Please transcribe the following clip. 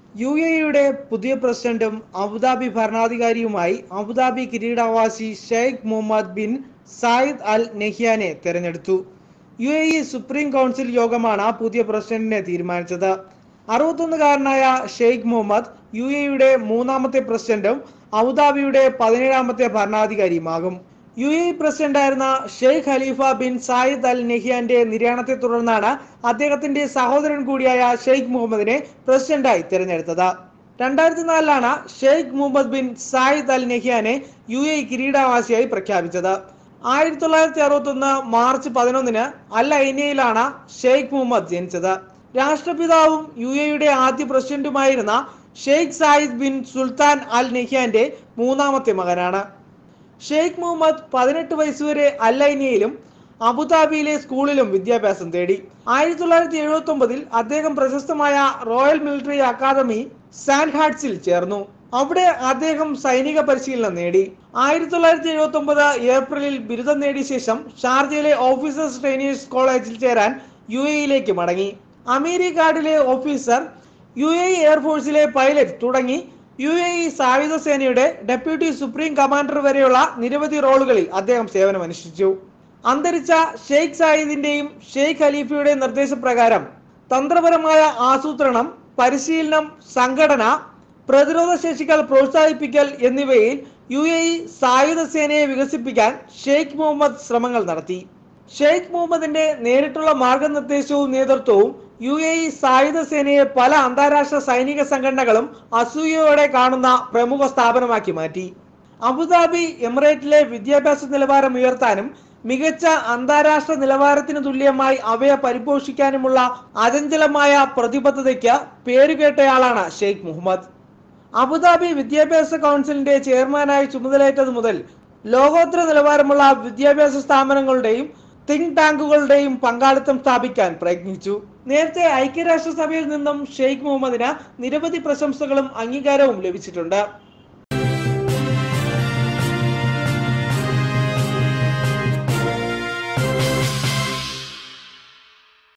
U എയുടെ പുതിയ പ്രസിഡന്റും അബുദാബി ഭരണാധികാരിയുമായി അബുദാബി കിരീടാവാസി Sheikh Mohamed bin Zayed al നെഹ്യാനെ തെരഞ്ഞെടുത്തു U A E supreme council യോഗമാണ് പുതിയ പ്രസിഡന്റിനെ തീരുമാനിച്ചത് അറുപത്തൊന്നുകാരനായ ഷെയ്ഖ് മുഹമ്മദ് യു എയുടെ മൂന്നാമത്തെ പ്രസിഡന്റും അബുദാബിയുടെ പതിനേഴാമത്തെ ഭരണാധികാരിയുമാകും യു എ പ്രസിഡന്റായിരുന്ന Sheikh Khalifa bin Zayed al നെഹ്യാന്റെ നിര്യാണത്തെ തുടർന്നാണ് അദ്ദേഹത്തിന്റെ സഹോദരൻ കൂടിയായ ഷെയ്ഖ് മുഹമ്മദിനെ പ്രസിഡന്റായി തിരഞ്ഞെടുത്തത് രണ്ടായിരത്തി നാലിലാണ് Sheikh Mohamed bin Zayed al നെഹ്യാനെ യു എ കിരീടാവാസിയായി പ്രഖ്യാപിച്ചത് ആയിരത്തി തൊള്ളായിരത്തി അറുപത്തി ഒന്ന് മാർച്ച് പതിനൊന്നിന് അൽ ഐനയിലാണ് ഷെയ്ഖ് മുഹമ്മദ് ജനിച്ചത് രാഷ്ട്രപിതാവും യു എയുടെ ആദ്യ പ്രസിഡന്റുമായിരുന്ന Sheikh Zayed bin Sultan al നെഹ്യാന്റെ മൂന്നാമത്തെ മകനാണ് ഷെയ്ഖ് മുഹമ്മദ് പതിനെട്ട് വയസ്സുവരെ അല്ലൈനിയയിലും അബുദാബിയിലെ സ്കൂളിലും വിദ്യാഭ്യാസം തേടി ആയിരത്തി തൊള്ളായിരത്തി എഴുപത്തി ഒമ്പതിൽ അദ്ദേഹം പ്രശസ്തമായ റോയൽ മിലിറ്ററി അക്കാദമി സാൻഡ് ഹാർട്സിൽ ചേർന്നു അവിടെ അദ്ദേഹം സൈനിക പരിശീലനം നേടി ആയിരത്തി തൊള്ളായിരത്തി എഴുപത്തി ഒമ്പത് ഏപ്രിലിൽ ബിരുദം നേടിയ ശേഷം ഷാർജയിലെ ഓഫീസേഴ്സ് ട്രെയിനേഴ്സ് കോളേജിൽ ചേരാൻ യു എയിലേക്ക് മടങ്ങി അമീരി ഗാർഡിലെ ഓഫീസർ യു എ എയർഫോഴ്സിലെ പൈലറ്റ് തുടങ്ങി യു എ ഇ സായുധ സേനയുടെ ഡെപ്യൂട്ടി സുപ്രീം കമാൻഡർ വരെയുള്ള നിരവധി റോളുകളിൽ അദ്ദേഹം സേവനമനുഷ്ഠിച്ചു അന്തരിച്ച ഷെയ്ഖ് സായിദിന്റെയും ഷെയ്ഖ് ഖലീഫയുടെയും നിർദ്ദേശപ്രകാരം തന്ത്രപരമായ ആസൂത്രണം പരിശീലനം സംഘടന പ്രതിരോധ ശേഷികൾ പ്രോത്സാഹിപ്പിക്കൽ എന്നിവയിൽ യു എ ഇ സായുധ സേനയെ വികസിപ്പിക്കാൻ ഷെയ്ഖ് മുഹമ്മദ് ശ്രമങ്ങൾ നടത്തി ഷെയ്ഖ് മുഹമ്മദിന്റെ നേരിട്ടുള്ള മാർഗനിർദ്ദേശവും നേതൃത്വവും യു എ ഇ സായുധ സേനയെ പല അന്താരാഷ്ട്ര സൈനിക സംഘടനകളും അസൂയയോടെ കാണുന്ന പ്രമുഖ സ്ഥാപനമാക്കി മാറ്റി അബുദാബി എമിറേറ്റിലെ വിദ്യാഭ്യാസ നിലവാരം ഉയർത്താനും മികച്ച അന്താരാഷ്ട്ര നിലവാരത്തിന് തുല്യമായി അവയെ പരിപോഷിക്കാനുമുള്ള അചഞ്ചലമായ പ്രതിബദ്ധതയ്ക്ക് പേരുകേട്ടയാളാണ് ഷെയ്ഖ് മുഹമ്മദ് അബുദാബി വിദ്യാഭ്യാസ കൗൺസിലിന്റെ ചെയർമാനായി ചുമതലയേറ്റത് മുതൽ ലോകോത്തര നിലവാരമുള്ള വിദ്യാഭ്യാസ സ്ഥാപനങ്ങളുടെയും തിങ്ക് ടാങ്കുകളുടെയും പങ്കാളിത്തം സ്ഥാപിക്കാൻ പ്രയത്നിച്ചു നേരത്തെ ഐക്യരാഷ്ട്രസഭയിൽ നിന്നും ഷെയ്ഖ് മുഹമ്മദിന് നിരവധി പ്രശംസകളും അംഗീകാരവും ലഭിച്ചിട്ടുണ്ട്